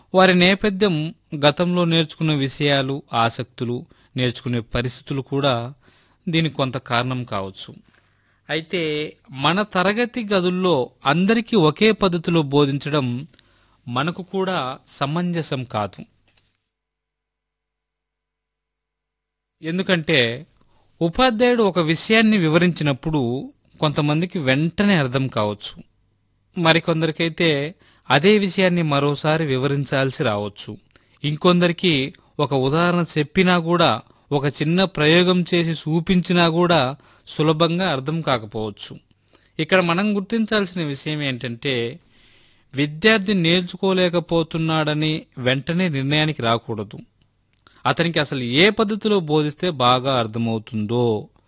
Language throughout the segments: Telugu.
వారి నేపథ్యం గతంలో నేర్చుకున్న విషయాలు ఆసక్తులు నేర్చుకునే పరిస్థితులు కూడా దీనికి కొంత కారణం కావచ్చు అయితే మన తరగతి గదుల్లో అందరికీ ఒకే పద్ధతిలో బోధించడం మనకు కూడా సమంజసం కాదు ఎందుకంటే ఉపాధ్యాయుడు ఒక విషయాన్ని వివరించినప్పుడు కొంతమందికి వెంటనే అర్థం కావచ్చు మరికొందరికైతే అదే విషయాన్ని మరోసారి వివరించాల్సి రావచ్చు ఇంకొందరికి ఒక ఉదాహరణ చెప్పినా కూడా ఒక చిన్న ప్రయోగం చేసి చూపించినా కూడా సులభంగా అర్థం కాకపోవచ్చు ఇక్కడ మనం గుర్తించాల్సిన విషయం ఏంటంటే విద్యార్థి నేర్చుకోలేకపోతున్నాడని వెంటనే నిర్ణయానికి రాకూడదు అతనికి అసలు ఏ పద్ధతిలో బోధిస్తే బాగా అర్థమవుతుందో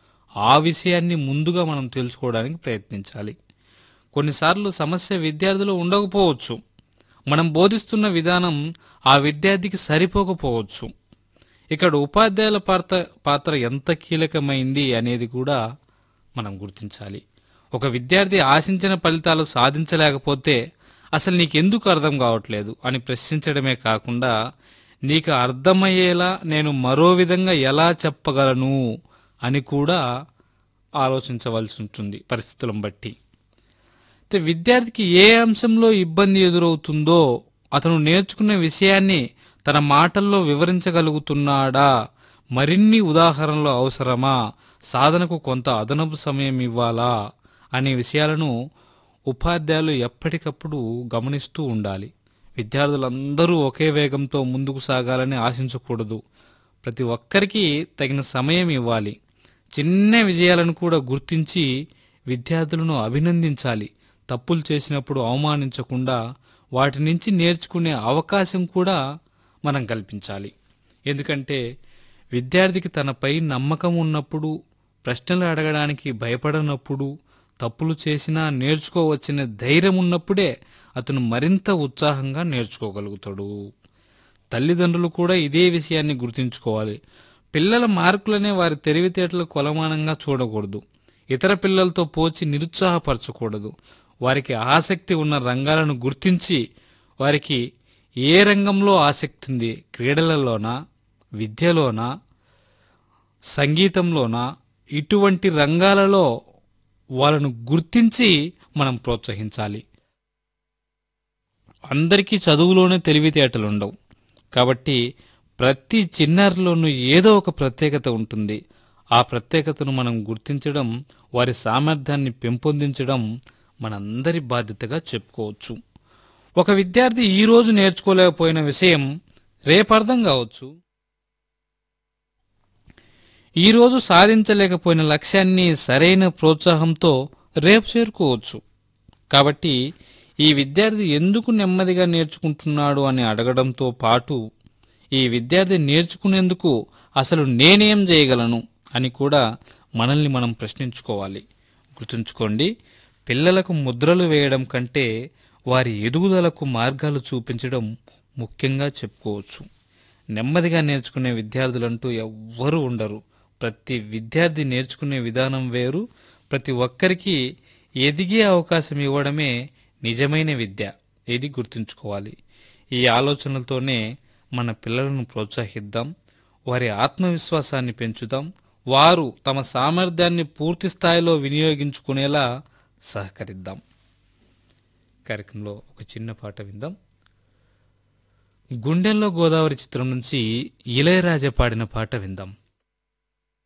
ఆ విషయాన్ని ముందుగా మనం తెలుసుకోవడానికి ప్రయత్నించాలి కొన్నిసార్లు సమస్య విద్యార్థిలో ఉండకపోవచ్చు మనం బోధిస్తున్న విధానం ఆ విద్యార్థికి సరిపోకపోవచ్చు ఇక్కడ ఉపాధ్యాయుల పాత్ర పాత్ర ఎంత కీలకమైంది అనేది కూడా మనం గుర్తించాలి ఒక విద్యార్థి ఆశించిన ఫలితాలు సాధించలేకపోతే అసలు నీకెందుకు అర్థం కావట్లేదు అని ప్రశ్నించడమే కాకుండా నీకు అర్థమయ్యేలా నేను మరో విధంగా ఎలా చెప్పగలను అని కూడా ఆలోచించవలసి ఉంటుంది పరిస్థితులను బట్టి అయితే విద్యార్థికి ఏ అంశంలో ఇబ్బంది ఎదురవుతుందో అతను నేర్చుకున్న విషయాన్ని తన మాటల్లో వివరించగలుగుతున్నాడా మరిన్ని ఉదాహరణలు అవసరమా సాధనకు కొంత అదనపు సమయం ఇవ్వాలా అనే విషయాలను ఉపాధ్యాయులు ఎప్పటికప్పుడు గమనిస్తూ ఉండాలి విద్యార్థులందరూ ఒకే వేగంతో ముందుకు సాగాలని ఆశించకూడదు ప్రతి ఒక్కరికి తగిన సమయం ఇవ్వాలి చిన్న విజయాలను కూడా గుర్తించి విద్యార్థులను అభినందించాలి తప్పులు చేసినప్పుడు అవమానించకుండా వాటి నుంచి నేర్చుకునే అవకాశం కూడా మనం కల్పించాలి ఎందుకంటే విద్యార్థికి తనపై నమ్మకం ఉన్నప్పుడు ప్రశ్నలు అడగడానికి భయపడనప్పుడు తప్పులు చేసినా నేర్చుకోవచ్చిన ధైర్యం ఉన్నప్పుడే అతను మరింత ఉత్సాహంగా నేర్చుకోగలుగుతాడు తల్లిదండ్రులు కూడా ఇదే విషయాన్ని గుర్తుంచుకోవాలి పిల్లల మార్కులనే వారి తెలివితేటలు కొలమానంగా చూడకూడదు ఇతర పిల్లలతో పోచి నిరుత్సాహపరచకూడదు వారికి ఆసక్తి ఉన్న రంగాలను గుర్తించి వారికి ఏ రంగంలో ఆసక్తి ఉంది క్రీడలలోనా విద్యలోనా సంగీతంలోనా ఇటువంటి రంగాలలో వాళ్ళను గుర్తించి మనం ప్రోత్సహించాలి అందరికీ చదువులోనే తెలివితేటలు ఉండవు కాబట్టి ప్రతి చిన్నారిలోనూ ఏదో ఒక ప్రత్యేకత ఉంటుంది ఆ ప్రత్యేకతను మనం గుర్తించడం వారి సామర్థ్యాన్ని పెంపొందించడం మనందరి బాధ్యతగా చెప్పుకోవచ్చు ఒక విద్యార్థి ఈ రోజు నేర్చుకోలేకపోయిన విషయం రేపు అర్థం కావచ్చు ఈ రోజు సాధించలేకపోయిన లక్ష్యాన్ని సరైన ప్రోత్సాహంతో రేపు చేరుకోవచ్చు కాబట్టి ఈ విద్యార్థి ఎందుకు నెమ్మదిగా నేర్చుకుంటున్నాడు అని అడగడంతో పాటు ఈ విద్యార్థి నేర్చుకునేందుకు అసలు నేనేం చేయగలను అని కూడా మనల్ని మనం ప్రశ్నించుకోవాలి గుర్తుంచుకోండి పిల్లలకు ముద్రలు వేయడం కంటే వారి ఎదుగుదలకు మార్గాలు చూపించడం ముఖ్యంగా చెప్పుకోవచ్చు నెమ్మదిగా నేర్చుకునే విద్యార్థులంటూ ఎవ్వరూ ఉండరు ప్రతి విద్యార్థి నేర్చుకునే విధానం వేరు ప్రతి ఒక్కరికి ఎదిగే అవకాశం ఇవ్వడమే నిజమైన విద్య ఇది గుర్తుంచుకోవాలి ఈ ఆలోచనలతోనే మన పిల్లలను ప్రోత్సహిద్దాం వారి ఆత్మవిశ్వాసాన్ని పెంచుదాం వారు తమ సామర్థ్యాన్ని పూర్తి స్థాయిలో వినియోగించుకునేలా సహకరిద్దాం కార్యక్రమంలో ఒక చిన్న పాట విందాం గుండెల్లో గోదావరి చిత్రం నుంచి ఇళయరాజా పాడిన పాట విందాం